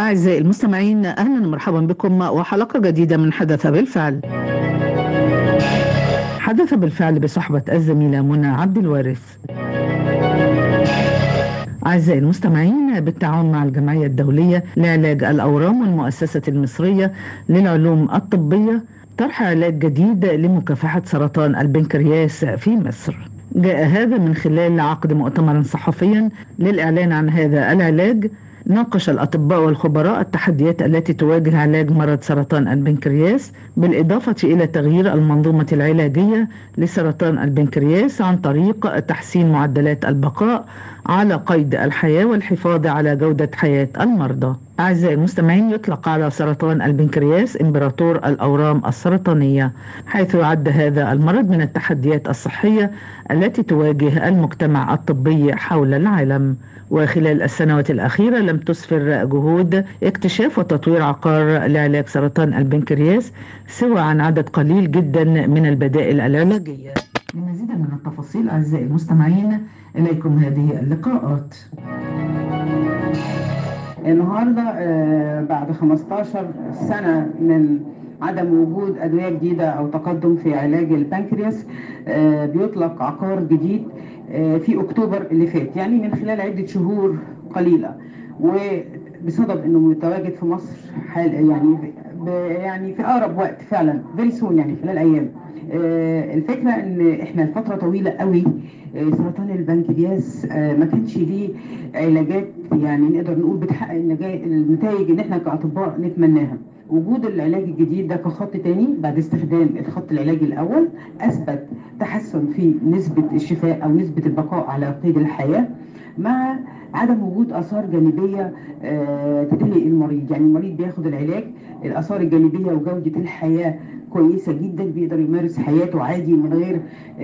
أعزائي المستمعين أهلا ومرحبا بكم وحلقة جديدة من حدث بالفعل حدث بالفعل بصحبة الزميلة منى عبد الوارث أعزائي المستمعين بالتعاون مع الجمعية الدولية لعلاج الأورام والمؤسسة المصرية للعلوم الطبية طرح علاج جديد لمكافحة سرطان البنكرياس في مصر جاء هذا من خلال عقد مؤتمر صحفيا للإعلان عن هذا العلاج ناقش الأطباء والخبراء التحديات التي تواجه علاج مرض سرطان البنكرياس بالإضافة إلى تغيير المنظومة العلاجية لسرطان البنكرياس عن طريق تحسين معدلات البقاء على قيد الحياة والحفاظ على جودة حياة المرضى أعزائي المستمعين يطلق على سرطان البنكرياس إمبراطور الأورام السرطانية حيث يعد هذا المرض من التحديات الصحية التي تواجه المجتمع الطبي حول العالم وخلال السنوات الأخيرة لم تسفر جهود اكتشاف وتطوير عقار لعلاج سرطان البنكرياس سوى عن عدد قليل جدا من البدائل العلاجية لمزيد من التفاصيل أعزائي المستمعين إليكم هذه اللقاءات النهارده آه، بعد 15 سنه من عدم وجود ادويه جديده او تقدم في علاج البنكرياس آه، بيطلق عقار جديد آه، في اكتوبر اللي فات يعني من خلال عده شهور قليله وبصدد انه متواجد في مصر حال يعني ب- يعني في اقرب وقت فعلا فيري سون يعني خلال ايام آه، الفكره ان احنا لفتره طويله قوي آه، سرطان البنكرياس آه، ما كانش ليه علاجات يعني نقدر نقول بتحقق النجا- النتائج اللي احنا كاطباء نتمناها وجود العلاج الجديد ده كخط تاني بعد استخدام الخط العلاجي الاول اثبت تحسن في نسبه الشفاء او نسبه البقاء على قيد الحياه مع عدم وجود اثار جانبيه آه، تقلق المريض يعني المريض بياخد العلاج الاثار الجانبيه وجوده الحياه كويسه جدا بيقدر يمارس حياته عادي من غير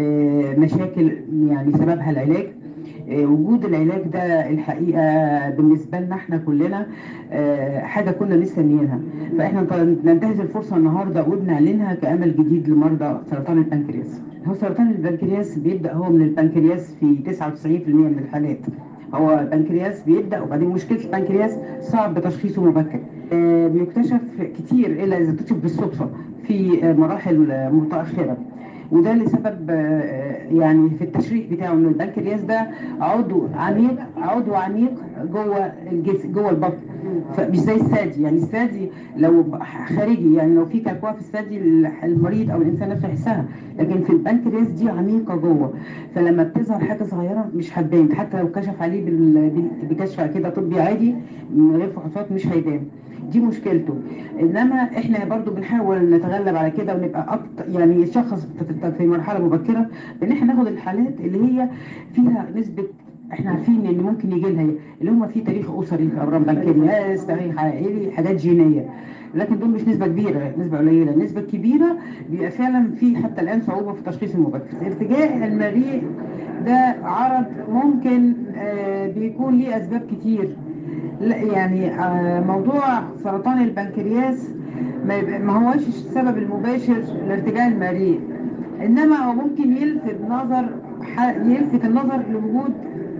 آه، مشاكل يعني سببها العلاج آه، وجود العلاج ده الحقيقه بالنسبه لنا احنا كلنا آه، حاجه كنا مستنيينها فاحنا ط- ننتهز الفرصه النهارده وبنعلنها كامل جديد لمرضى سرطان البنكرياس هو سرطان البنكرياس بيبدا هو من البنكرياس في 99% من الحالات هو البنكرياس بيبدا وبعدين مشكله البنكرياس صعب تشخيصه مبكر آه، بيكتشف كتير الا اذا اكتشف بالصدفه في آه، مراحل آه، متاخره وده لسبب آه، يعني في التشريح بتاعه ان البنكرياس ده عضو عميق عضو عميق جوه الجسم جوه البطن فمش زي الثدي يعني الثدي لو خارجي يعني لو في كلكوعه في الثدي المريض او الانسان نفسه يحسها لكن في البنكرياس دي عميقه جوه فلما بتظهر حاجه صغيره مش هتبان حتى لو كشف عليه بال- بال- بكشف كده طبي عادي من غير فحوصات مش هيبان دي مشكلته انما احنا برضو بنحاول نتغلب على كده ونبقى أكتر يعني شخص في مرحله مبكره ان احنا ناخد الحالات اللي هي فيها نسبه احنا عارفين ان ممكن يجي لها اللي هم في تاريخ اسري في اورام بنكرياس تاريخ عائلي حاجات جينيه لكن دول مش نسبه كبيره نسبه قليله النسبه الكبيره بيبقى فعلا في حتى الان صعوبه في التشخيص المبكر ارتجاع المريء ده عرض ممكن آه، بيكون ليه اسباب كتير لا يعني آه، موضوع سرطان البنكرياس ما يبقى- ما هوش السبب المباشر لارتجاع المريء انما هو ممكن يلفت نظر ح- يلفت النظر لوجود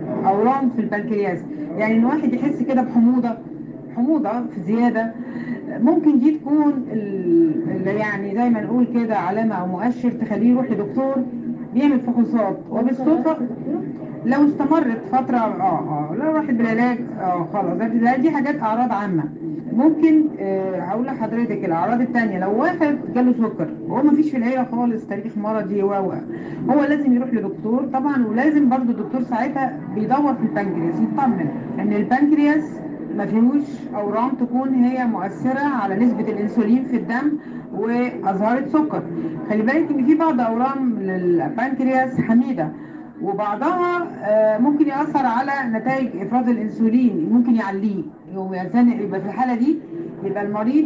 اورام في البنكرياس يعني ان واحد يحس كده بحموضه حموضه في زياده ممكن دي تكون ال- اللي يعني زي ما نقول كده علامه او مؤشر تخليه يروح لدكتور بيعمل فحوصات وبالصدفه لو استمرت فترة اه اه لو راحت بالعلاج اه خلاص ده- ده دي حاجات اعراض عامة ممكن آه، هقول لحضرتك الاعراض التانية لو واحد جاله سكر وهو ما فيش في العيلة خالص تاريخ مرضي و و- هو لازم يروح لدكتور طبعا ولازم برضو الدكتور ساعتها بيدور في البنكرياس يطمن ان البنكرياس ما فيهوش اورام تكون هي مؤثرة على نسبة الانسولين في الدم واظهرت سكر خلي بالك ان في بعض اورام للبنكرياس حميدة وبعضها آه، ممكن يأثر على نتائج إفراز الأنسولين ممكن يعليه ويزن- يبقى في الحالة دي يبقى المريض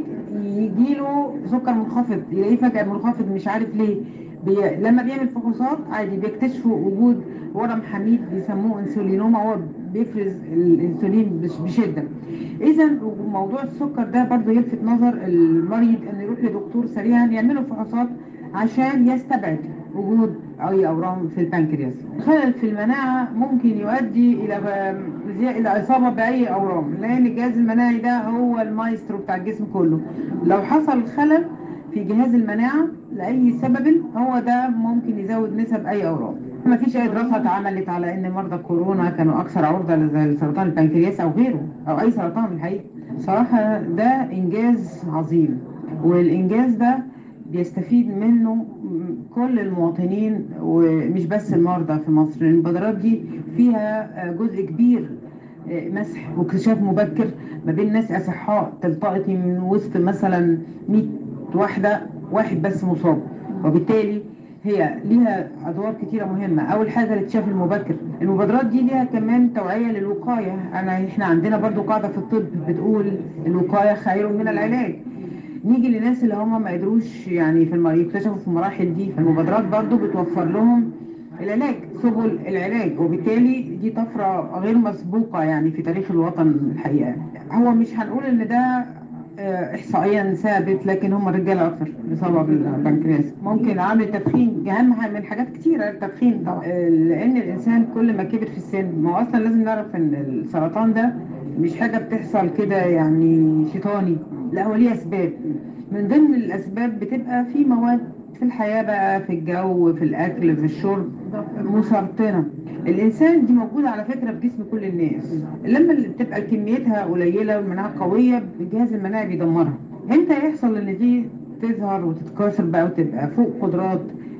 يجيله سكر منخفض يلاقيه فجأة منخفض مش عارف ليه بي... لما بيعمل فحوصات عادي بيكتشفوا وجود ورم حميد بيسموه انسولينوما هو بيفرز الانسولين بش- بشده اذا موضوع السكر ده برضه يلفت نظر المريض انه يروح لدكتور سريعا يعمل له فحوصات عشان يستبعد وجود اي اورام في البنكرياس خلل في المناعه ممكن يؤدي الى الاصابه باي اورام لان الجهاز المناعي ده هو المايسترو بتاع الجسم كله لو حصل خلل في جهاز المناعه لاي سبب هو ده ممكن يزود نسب اي اورام ما فيش اي دراسه اتعملت على ان مرضى كورونا كانوا اكثر عرضه لسرطان البنكرياس او غيره او اي سرطان الحقيقه صراحه ده انجاز عظيم والانجاز ده بيستفيد منه كل المواطنين ومش بس المرضى في مصر المبادرات دي فيها جزء كبير مسح واكتشاف مبكر ما بين ناس اصحاء تلتقطي من وسط مثلا 100 واحده واحد بس مصاب وبالتالي هي ليها ادوار كتيره مهمه اول حاجه الاكتشاف المبكر المبادرات دي ليها كمان توعيه للوقايه انا احنا عندنا برضو قاعده في الطب بتقول الوقايه خير من العلاج نيجي للناس اللي هم ما قدروش يعني في الم... يكتشفوا في المراحل دي فالمبادرات برضو بتوفر لهم العلاج سبل العلاج وبالتالي دي طفره غير مسبوقه يعني في تاريخ الوطن الحقيقه هو مش هنقول ان ده احصائيا ثابت لكن هم الرجاله اكثر اصابه بالبنكرياس ممكن عامل تدخين اهم من حاجات كتيره التدخين طبعا لان الانسان كل ما كبر في السن ما هو اصلا لازم نعرف ان السرطان ده مش حاجه بتحصل كده يعني شيطاني لا هو ليه اسباب من ضمن الاسباب بتبقى في مواد في الحياه بقى في الجو في الاكل في الشرب مسرطنه الانسان دي موجوده على فكره في جسم كل الناس لما بتبقى كميتها قليله والمناعه قويه الجهاز المناعي بيدمرها امتى يحصل ان دي تظهر وتتكاثر بقى وتبقى فوق قدرات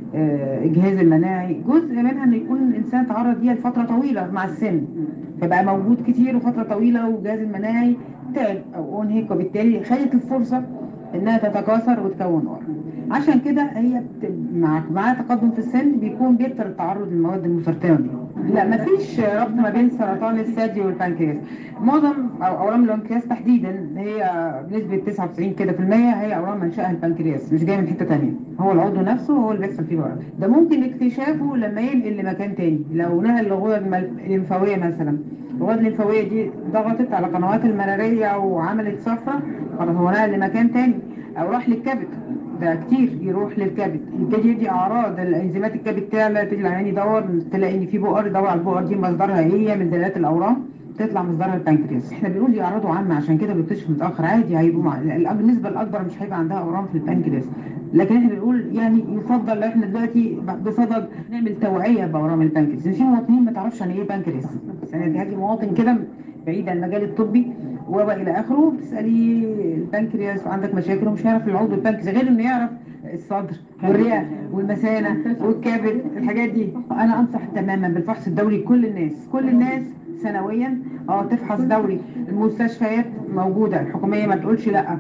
الجهاز المناعي جزء منها ان يكون الانسان تعرض ليها لفتره طويله مع السن فبقى موجود كتير وفتره طويله والجهاز المناعي تعب او انهك وبالتالي خدت الفرصه انها تتكاثر وتكون ورم عشان كده هي بت... مع مع تقدم في السن بيكون بيكتر التعرض للمواد المسرطنه دي لا مفيش ربط ما بين سرطان الثدي والبنكرياس معظم او اورام البنكرياس تحديدا هي بنسبه 99 كده في المية هي اورام منشاها البنكرياس مش جايه من حته ثانيه هو العضو نفسه هو اللي بيحصل فيه الورم ده ممكن اكتشافه لما ينقل لمكان تاني لو نقل للغدد الليمفاويه مثلا الغدد الليمفاويه دي ضغطت على قنوات المراريه وعملت صفرة خلاص هو نقل لمكان تاني او راح للكبد ده كتير يروح للكبد يبتدي يدي اعراض الانزيمات الكبد تعلى تيجي العيان يدور تلاقي ان في بؤر يدور على البؤر دي مصدرها هي من دلالات الاورام تطلع مصدرها البنكرياس احنا بنقول دي اعراضه عامه عشان كده بيكتشف متاخر عادي هيبقوا مع النسبه الاكبر مش هيبقى عندها اورام في البنكرياس لكن احنا بنقول يعني يفضل احنا دلوقتي بصدد نعمل توعيه باورام البنكرياس في مواطنين ما تعرفش يعني ايه بنكرياس يعني هاجي مواطن كده بعيد عن المجال الطبي والى اخره بتسالي البنكرياس وعندك مشاكل ومش هيعرف العضو البنكرياس غير انه يعرف الصدر والرئه والمثانه والكبد الحاجات دي انا انصح تماما بالفحص الدوري كل الناس كل الناس سنويا اه تفحص دوري المستشفيات موجوده الحكوميه ما تقولش لا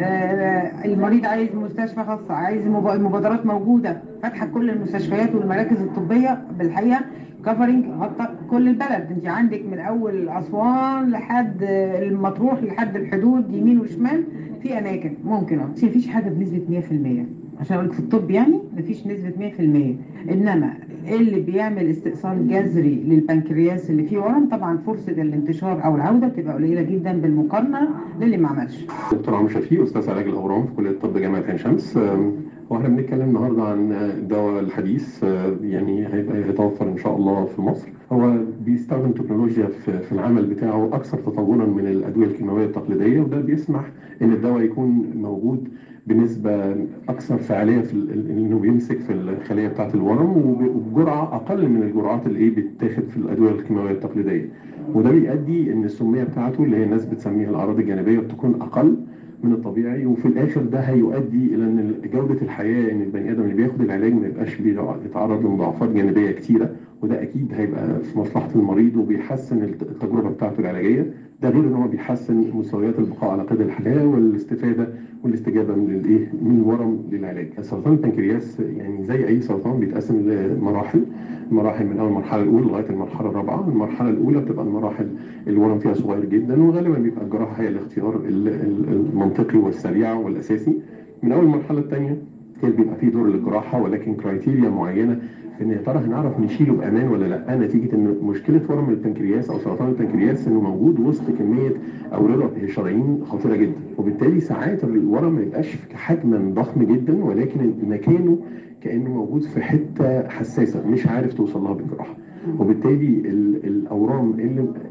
آه المريض عايز مستشفى خاصه عايز المبادرات موجوده فاتحه كل المستشفيات والمراكز الطبيه بالحقيقه كفرنج غطى كل البلد انت عندك من اول اسوان لحد المطروح لحد الحدود يمين وشمال في اماكن ممكن بس مفيش حاجه بنسبه 100% عشان اقول لك في الطب يعني مفيش نسبه 100% انما اللي بيعمل استئصال جذري للبنكرياس اللي فيه ورم طبعا فرصه الانتشار او العوده بتبقى قليله جدا بالمقارنه للي ما عملش. دكتور عمرو شفيق استاذ علاج الاورام في كليه الطب جامعه عين شمس واحنا بنتكلم النهارده عن الدواء الحديث يعني هيبقى يتوفر ان شاء الله في مصر هو بيستخدم تكنولوجيا في العمل بتاعه اكثر تطورا من الادويه الكيماويه التقليديه وده بيسمح ان الدواء يكون موجود بنسبة أكثر فعالية في إنه بيمسك في الخلية بتاعة الورم وبجرعة أقل من الجرعات اللي إيه بتتاخد في الأدوية الكيماوية التقليدية وده بيؤدي إن السمية بتاعته اللي هي الناس بتسميها الأعراض الجانبية بتكون أقل من الطبيعي وفي الاخر ده هيؤدي الى ان جوده الحياه ان البني ادم اللي بياخد العلاج ما يبقاش بيتعرض لمضاعفات جانبيه كتيره وده اكيد هيبقى في مصلحه المريض وبيحسن التجربه بتاعته العلاجيه ده غير ان هو بيحسن مستويات البقاء على قيد الحياه والاستفاده والاستجابه من الايه من الورم للعلاج. سرطان البنكرياس يعني زي اي سرطان بيتقسم لمراحل مراحل من اول المرحله الاولى لغايه المرحله الرابعه، المرحله الاولى بتبقى المراحل الورم فيها صغير جدا وغالبا بيبقى الجراحه هي الاختيار المنطقي والسريع والاساسي. من اول المرحله الثانيه كان بيبقى فيه دور للجراحه ولكن كرايتيريا معينه ان يا ترى هنعرف نشيله بامان ولا لا نتيجه ان مشكله ورم البنكرياس او سرطان البنكرياس انه موجود وسط كميه اوردة شرايين خطيره جدا وبالتالي ساعات الورم ما يبقاش حجما ضخم جدا ولكن مكانه كانه موجود في حته حساسه مش عارف توصل لها بالجراحه وبالتالي الاورام اللي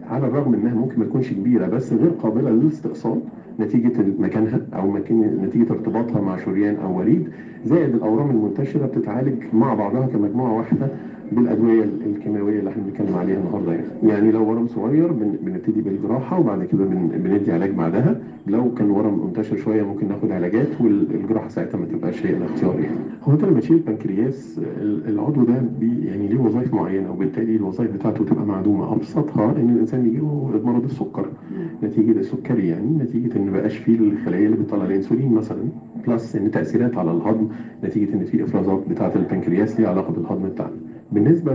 على الرغم انها ممكن ما تكونش كبيره بس غير قابله للاستئصال نتيجه مكانها او مكان نتيجه ارتباطها مع شريان او وريد زائد الاورام المنتشره بتتعالج مع بعضها كمجموعه واحده بالادويه الكيماويه اللي احنا بنتكلم عليها النهارده يعني. يعني لو ورم صغير بن- بنبتدي بالجراحه وبعد كده بن- بندي علاج بعدها لو كان ورم منتشر شويه ممكن ناخد علاجات والجراحه ساعتها ما تبقاش هي الاختيار يعني. هو انت لما تشيل البنكرياس ال- العضو ده بي يعني ليه وظائف معينه وبالتالي الوظائف بتاعته تبقى معدومه ابسطها ان الانسان يجي له مرض السكر نتيجه السكري يعني نتيجه ان مبقاش فيه الخلايا اللي بتطلع الانسولين مثلا بلس ان تاثيرات على الهضم نتيجه ان في افرازات بتاعه البنكرياس ليها علاقه بالهضم بتاعنا بالنسبه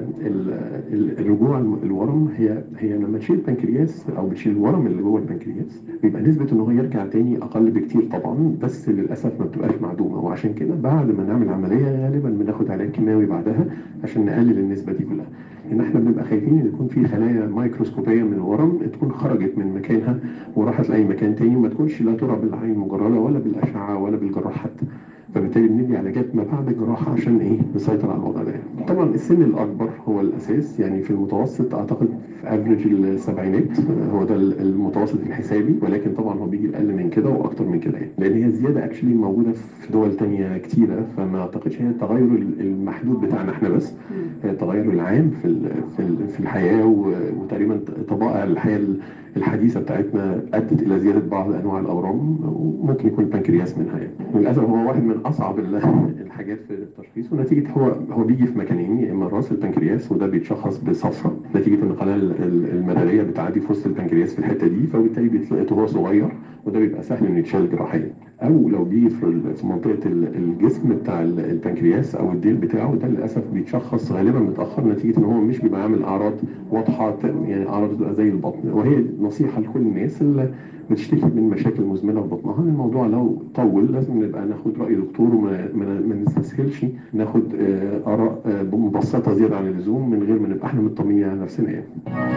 للرجوع الورم هي هي لما تشيل البنكرياس او بتشيل الورم اللي جوه البنكرياس بيبقى نسبه ان هو يرجع تاني اقل بكتير طبعا بس للاسف ما بتبقاش معدومه وعشان كده بعد ما نعمل عمليه غالبا بناخد علاج كيماوي بعدها عشان نقلل النسبه دي كلها ان احنا بنبقى خايفين ان يكون في خلايا مايكروسكوبيه من الورم تكون خرجت من مكانها وراحت لاي مكان تاني وما تكونش لا ترى بالعين المجرده ولا بالاشعه ولا بالجراح حتى فبالتالي بندي علاجات ما بعد الجراحه عشان ايه نسيطر على الوضع ده طبعا السن الاكبر هو الاساس يعني في المتوسط اعتقد في افريج السبعينات هو ده المتوسط الحسابي ولكن طبعا هو بيجي اقل من كده واكتر من كده يعني لان هي الزياده اكشلي موجوده في دول تانية كتيره فما اعتقدش هي التغير المحدود بتاعنا احنا بس هي التغير العام في ال- في ال- في الحياه و- وتقريبا طبائع الحياه الحديثه بتاعتنا ادت الى زياده بعض انواع الاورام وممكن يكون البنكرياس منها يعني وللاسف هو واحد من اصعب ال- الحاجات في التشخيص ونتيجه هو هو بيجي في مكانين يا اما راس البنكرياس وده بيتشخص بصفرة نتيجه ان القناه ال- ال- المراريه بتعدي في وسط البنكرياس في الحته دي فبالتالي بيتلقط وهو صغير وده بيبقى سهل انه يتشال جراحيا او لو بيجي في ال- في منطقه ال- الجسم بتاع ال- البنكرياس او الديل بتاعه ده للاسف بيتشخص غالبا متاخر نتيجه ان هو مش بيبقى عامل اعراض واضحه ت- يعني اعراض بتبقى زي البطن وهي نصيحه لكل الناس اللي بتشتكي من مشاكل مزمنه في بطنها إن الموضوع لو طول لازم نبقى ناخد راي دكتور وما ما ما نستسهلش ناخد آه، اراء آه، مبسطه زياده عن اللزوم من غير ما نبقى احنا مطمنين على نفسنا يعني.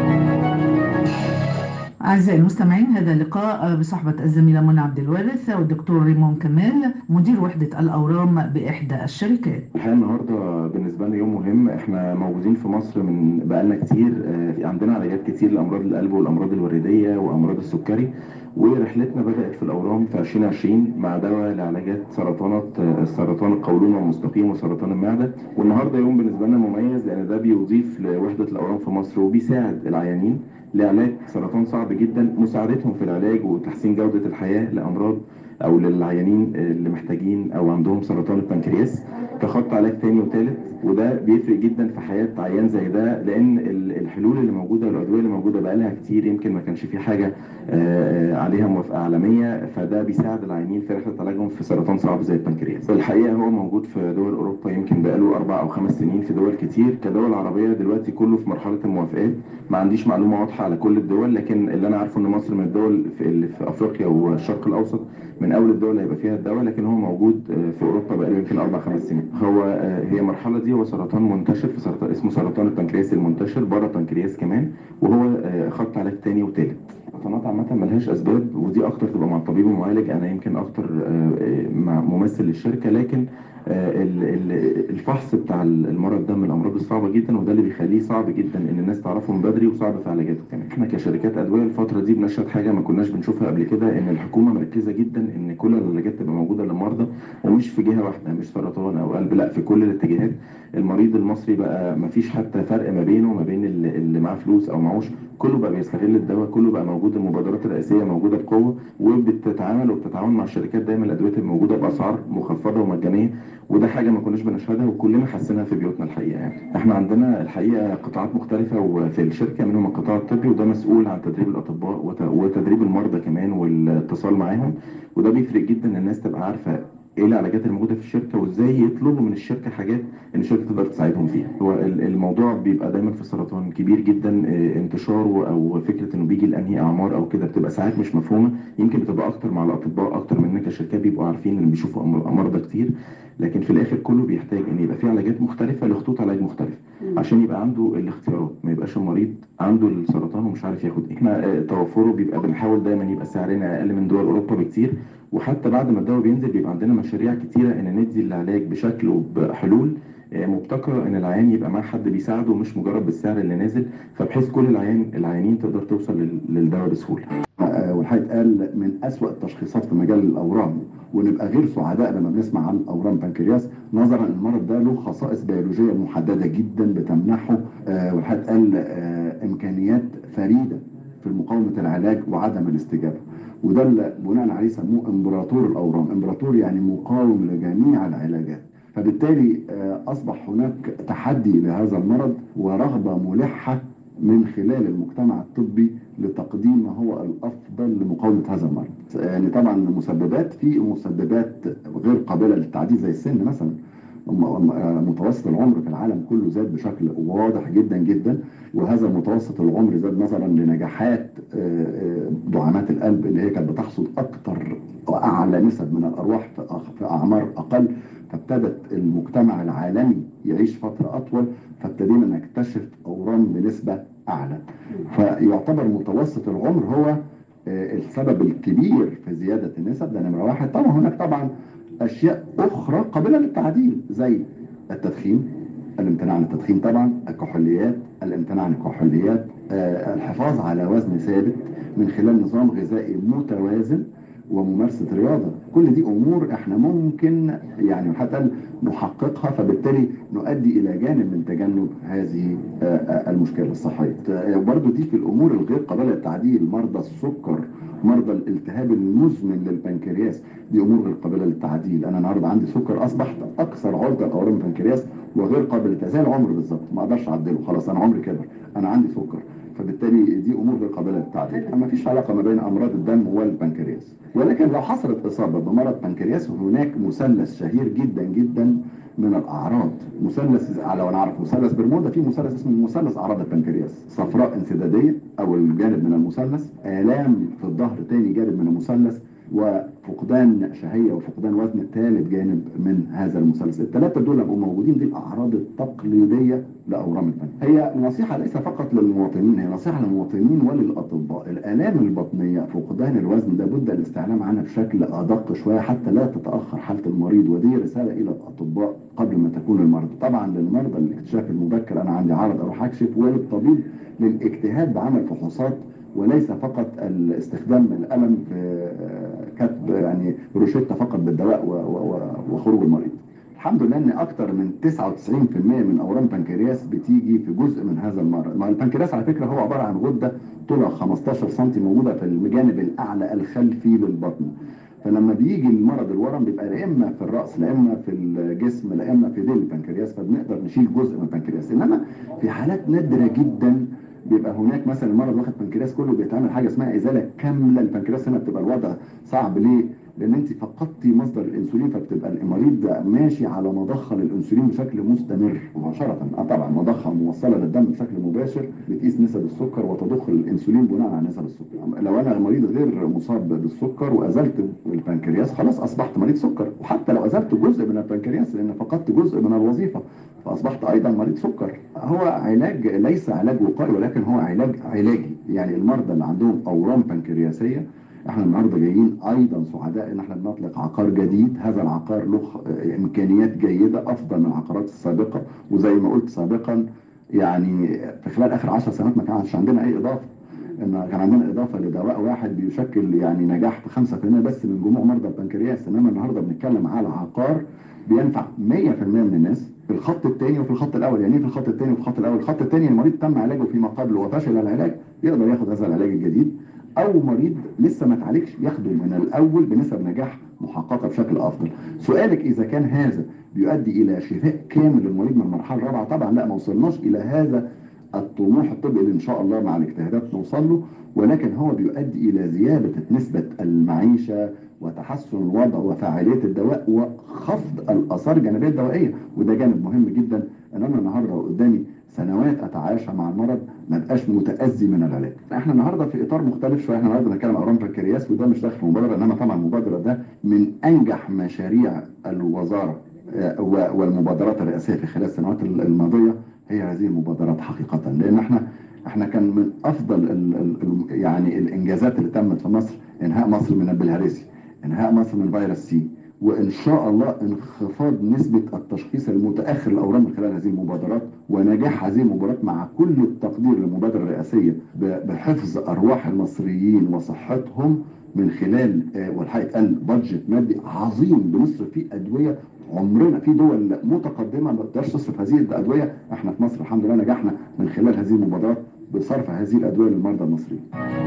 أعزائي المستمعين هذا اللقاء بصحبة الزميلة منى عبد الوارث والدكتور ريمون كمال مدير وحدة الأورام بإحدى الشركات الحقيقه النهارده بالنسبه لنا يوم مهم احنا موجودين في مصر من بقالنا كتير آه، عندنا علاجات كتير لامراض القلب والامراض الورديه وامراض السكري ورحلتنا بدات في الاورام في 2020 مع دواء لعلاجات سرطانات آه، سرطان القولون والمستقيم وسرطان المعده والنهارده يوم بالنسبه لنا مميز لان ده بيضيف لوحده الاورام في مصر وبيساعد العيانين لعلاج سرطان صعب جدا مساعدتهم في العلاج وتحسين جوده الحياه لامراض او للعيانين اللي محتاجين او عندهم سرطان البنكرياس كخط علاج تاني وتالت وده بيفرق جدا في حياه عيان زي ده لان ال- الحلول اللي موجوده والادويه اللي موجوده بقالها كتير يمكن ما كانش في حاجه آه، عليها موافقه عالميه فده بيساعد العيانين في رحله علاجهم في سرطان صعب زي البنكرياس الحقيقه هو موجود في دول اوروبا يمكن بقاله اربع او خمس سنين في دول كتير كدول عربيه دلوقتي كله في مرحله الموافقات ما عنديش معلومه واضحه على كل الدول لكن اللي انا عارفه ان مصر من الدول في, اللي في افريقيا والشرق الاوسط من اول الدول اللي هيبقى فيها الدواء لكن هو موجود آه، في اوروبا بقاله يمكن اربع خمس سنين هو آه، هي المرحله دي هو سرطان منتشر في سرطان اسمه سرطان البنكرياس المنتشر بره البنكرياس كمان وهو آه، خط علاج تاني وتالت السرطانات عامة ملهاش أسباب ودي أكتر تبقى مع الطبيب المعالج أنا يمكن أكتر آه، آه، مع ممثل للشركة لكن آه، ال- ال- الفحص بتاع المرض ده من الأمراض الصعبة جدا وده اللي بيخليه صعب جدا إن الناس تعرفه من بدري وصعب في علاجاته كمان إحنا كشركات أدوية الفترة دي بنشهد حاجة ما كناش بنشوفها قبل كده إن الحكومة مركزة جدا إن كل العلاجات تبقى موجودة للمرضى ومش في جهة واحدة مش سرطان أو قلب لا في كل الاتجاهات المريض المصري بقى ما فيش حتى فرق ما بينه وما بين اللي اللي معاه فلوس أو معهوش كله بقى بيستغل الدواء كله بقى موجود المبادرات الرئاسيه موجوده بقوه وبتتعامل وبتتعاون مع الشركات دايما الادويه الموجوده باسعار مخفضه ومجانيه وده حاجه ما كناش بنشهدها وكلنا حسيناها في بيوتنا الحقيقه يعني احنا عندنا الحقيقه قطاعات مختلفه وفي الشركه منهم القطاع الطبي وده مسؤول عن تدريب الاطباء وت- وتدريب المرضى كمان والاتصال معاهم وده بيفرق جدا ان الناس تبقى عارفه ايه العلاجات الموجوده في الشركه وازاي يطلبوا من الشركه حاجات ان الشركه تقدر تساعدهم فيها هو ال- الموضوع بيبقى دايما في السرطان كبير جدا آه، انتشاره او فكره انه بيجي لانهي اعمار او كده بتبقى ساعات مش مفهومه يمكن بتبقى اكتر مع الاطباء اكتر مننا كشركات بيبقوا عارفين ان بيشوفوا أمر- مرضى كتير لكن في الاخر كله بيحتاج ان يبقى في علاجات مختلفه لخطوط علاج مختلفه عشان يبقى عنده الاختيارات ما يبقاش المريض عنده السرطان ومش عارف ياخد ايه احنا آه، توفره بيبقى بنحاول دايما يبقى سعرنا اقل من دول اوروبا بكتير وحتى بعد ما الدواء بينزل بيبقى عندنا مشاريع كتيره ان ندي العلاج بشكل وبحلول مبتكره ان العيان يبقى معاه حد بيساعده مش مجرد بالسعر اللي نازل فبحيث كل العيان العيانين تقدر توصل لل- للدواء بسهوله والحقيقه قال من أسوأ التشخيصات في مجال الاورام ونبقى غير سعداء لما بنسمع عن اورام بنكرياس نظرا ان المرض ده له خصائص بيولوجيه محدده جدا بتمنحه آه، والحقيقه قال آه، امكانيات فريده في مقاومه العلاج وعدم الاستجابه وده اللي بناء عليه سموه امبراطور الاورام امبراطور يعني مقاوم لجميع العلاجات فبالتالي آه، اصبح هناك تحدي لهذا المرض ورغبه ملحه من خلال المجتمع الطبي لتقديم ما هو الافضل لمقاومه هذا المرض. يعني طبعا المسببات في مسببات غير قابله للتعديل زي السن مثلا. م- م- متوسط العمر في العالم كله زاد بشكل واضح جدا جدا وهذا متوسط العمر زاد نظرا لنجاحات آه، آه، دعامات القلب اللي هي كانت بتحصد اكثر واعلى نسب من الارواح في أخ- في اعمار اقل فابتدت المجتمع العالمي يعيش فتره اطول فابتدينا نكتشف اورام بنسبه اعلى فيعتبر متوسط العمر هو آه، السبب الكبير في زياده النسب ده نمره واحد طبعا هناك طبعا اشياء اخرى قابله للتعديل زي التدخين الامتناع عن التدخين طبعا الكحوليات الامتناع عن الكحوليات آه، الحفاظ على وزن ثابت من خلال نظام غذائي متوازن وممارسة رياضة كل دي أمور احنا ممكن يعني حتى نحققها فبالتالي نؤدي إلى جانب من تجنب هذه آه، آه، المشكلة الصحية آه، برضو دي في الأمور الغير قابلة للتعديل مرضى السكر مرضى الالتهاب المزمن للبنكرياس دي امور غير قابله للتعديل انا النهارده عندي سكر اصبحت اكثر عرضه لاورام البنكرياس وغير قابل للتعديل زي العمر بالظبط ما اقدرش اعدله خلاص انا عمري كبر انا عندي سكر فبالتالي دي امور غير قابله للتعديل ما فيش علاقه ما بين امراض الدم والبنكرياس ولكن لو حصلت اصابه بمرض بنكرياس هناك مثلث شهير جدا جدا من الاعراض مثلث لو انا اعرف مثلث برمودا في مثلث اسمه مثلث اعراض البنكرياس صفراء انسداديه او الجانب من المثلث الام في الظهر تاني جانب من المثلث وفقدان شهيه وفقدان وزن ثالث جانب من هذا المثلث الثلاثه دول بقوا موجودين دي الاعراض التقليديه لاورام البنك هي نصيحه ليس فقط للمواطنين هي نصيحه للمواطنين وللاطباء الالام البطنيه فقدان الوزن لابد الاستعلام عنها بشكل ادق شويه حتى لا تتاخر حاله المريض ودي رساله الى الاطباء قبل ما تكون المرضى طبعا للمرضى الاكتشاف المبكر انا عندي عرض اروح اكشف وللطبيب للاجتهاد بعمل فحوصات وليس فقط الاستخدام الالم في كتب يعني روشته فقط بالدواء و- و- و- وخروج المريض الحمد لله ان اكثر من 99% من اورام البنكرياس بتيجي في جزء من هذا المرض ما البنكرياس على فكره هو عباره عن غده طولها 15 سم موجوده في الجانب الاعلى الخلفي للبطن فلما بيجي المرض الورم بيبقى لا اما في الراس لا اما في الجسم لا اما في ديل البنكرياس فبنقدر نشيل جزء من البنكرياس انما في حالات نادره جدا بيبقى هناك مثلا المرض واخد بنكرياس كله بيتعمل حاجه اسمها ازاله كامله البنكرياس هنا بتبقى الوضع صعب ليه؟ لان انت فقدتي مصدر الانسولين فبتبقى المريض ده ماشي على مضخه للانسولين بشكل مستمر مباشره اه طبعا مضخه موصله للدم بشكل مباشر بتقيس نسب السكر وتضخ الانسولين بناء على نسب السكر لو انا مريض غير مصاب بالسكر وازلت البنكرياس خلاص اصبحت مريض سكر وحتى لو ازلت جزء من البنكرياس لان فقدت جزء من الوظيفه فاصبحت ايضا مريض سكر هو علاج ليس علاج وقائي ولكن هو علاج علاجي يعني المرضى اللي عندهم اورام بنكرياسيه احنا النهارده جايين ايضا سعداء ان احنا بنطلق عقار جديد هذا العقار له آه، امكانيات جيده افضل من العقارات السابقه وزي ما قلت سابقا يعني في خلال اخر 10 سنوات ما كانش عندنا اي اضافه ان كان عندنا اضافه لدواء واحد بيشكل يعني نجاح في 5% بس من جموع مرضى البنكرياس انما النهارده بنتكلم على عقار بينفع 100% من الناس في الخط الثاني وفي الخط الاول يعني ايه في الخط الثاني وفي الخط الاول الخط الثاني المريض تم علاجه فيما قبل وفشل العلاج يقدر ياخد هذا العلاج الجديد او مريض لسه ما اتعالجش ياخده من الاول بنسب نجاح محققه بشكل افضل سؤالك اذا كان هذا بيؤدي الى شفاء كامل للمريض من المرحله الرابعه طبعا لا ما وصلناش الى هذا الطموح الطبي اللي ان شاء الله مع الاجتهادات نوصل له ولكن هو بيؤدي الى زياده نسبه المعيشه وتحسن الوضع وفعاليه الدواء وخفض الاثار الجانبيه الدوائيه وده جانب مهم جدا ان انا النهارده قدامي سنوات اتعايش مع المرض ما بقاش متاذي من العلاج. احنا النهارده في اطار مختلف شويه احنا النهارده بنتكلم عن اورام بنكرياس وده مش داخل في مبادره انما طبعا المبادره ده من انجح مشاريع الوزاره آه، و- والمبادرات الرئاسيه في خلال السنوات الماضيه هي هذه المبادرات حقيقه لان احنا احنا كان من افضل ال ال يعني الانجازات اللي تمت في مصر انهاء مصر من البلهارسي انهاء مصر من فيروس سي وان شاء الله انخفاض نسبه التشخيص المتاخر للاورام من خلال هذه المبادرات ونجاح هذه المبادرات مع كل التقدير للمبادره الرئاسيه بحفظ ارواح المصريين وصحتهم من خلال والحقيقه قال بادجت مادي عظيم بنصرف فيه ادويه عمرنا في دول متقدمه ما تقدرش تصرف هذه الادويه احنا في مصر الحمد لله نجحنا من خلال هذه المبادرات بصرف هذه الادويه للمرضى المصريين